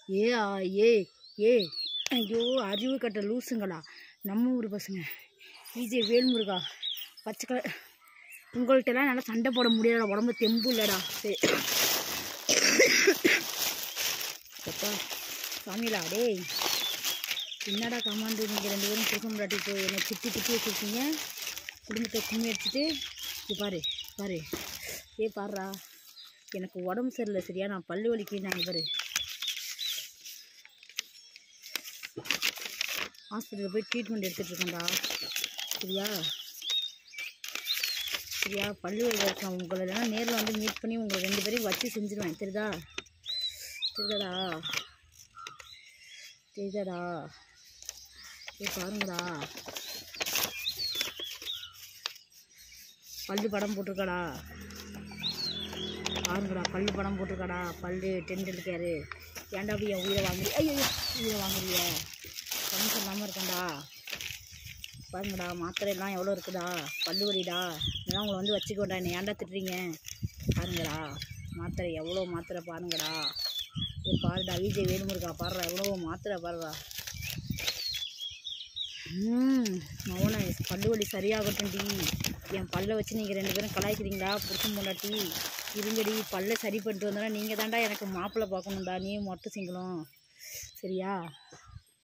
ஏ ஆ ஏ ஏ ஐயோ அறிவு கட்ட லூசுங்களா நம்ம ஊர் பசங்க விஜய் வேல்முருகா பச்சை கலர் உங்கள்கிட்டலாம் நல்லா சண்டை போட முடியாதடா உடம்பு தெம்பு இல்லைடா சரி அப்பா சாமிலா டேய் என்னடா கமாண்டு நீங்கள் ரெண்டு பேரும் புருஷன் முன்னாடி என்னை திட்டி திட்டி வச்சுருக்கீங்க குடும்பத்தை கும்மி அடிச்சுட்டு இது பாரு பாரு ஏ பாருடா எனக்கு உடம்பு சரியில்லை சரியா நான் பல்லு வலிக்கு நாங்கள் பாரு ஹாஸ்பிட்டலில் போய் ட்ரீட்மெண்ட் எடுத்துகிட்டு இருக்கேன்டா சரியா சரியா பல்லு வலி நான் உங்களை இல்லைனா நேரில் வந்து மீட் பண்ணி உங்களை ரெண்டு பேரையும் வச்சு செஞ்சுருவேன் தெரியுதா தெரியுதாடா தெரியுதாடா ஏய் பாருங்கடா பல்லு படம் போட்டிருக்காடா பாருங்கடா பல்லு படம் போட்டிருக்காடா பல்லு டென்டல் கேரு ஏன்டா போய் என் உயிரை வாங்குறீ ஐயோ உயிரை வாங்குறிய கண் சொல்லாமல் இருக்கேன்டா பாருங்கடா மாத்திரை எல்லாம் எவ்வளோ இருக்குதா பல்லு வலிடா இதெல்லாம் உங்களை வந்து வச்சுக்க வேண்டாம் என்னை ஏன்டா திட்டுறீங்க பாருங்கடா மாத்திரை எவ்வளோ மாத்திரை பாருங்கடா ஏ பாருடா விஜய் வேணுமுருகா பாருடா எவ்வளோ மாத்திரை பாருடா ம் மௌன பல்லு வலி சரியாகட்டும்டி என் பல்லை வச்சு நீங்கள் ரெண்டு பேரும் கலாய்க்கிறீங்களா புருஷன் பொண்டாட்டி இருங்கடி பல்லை சரி பண்ணிட்டு வந்தோன்னா நீங்கள் தான்டா எனக்கு மாப்பிள்ளை பார்க்கணும்டா நீ மொட்டை சிங்களும் சரியா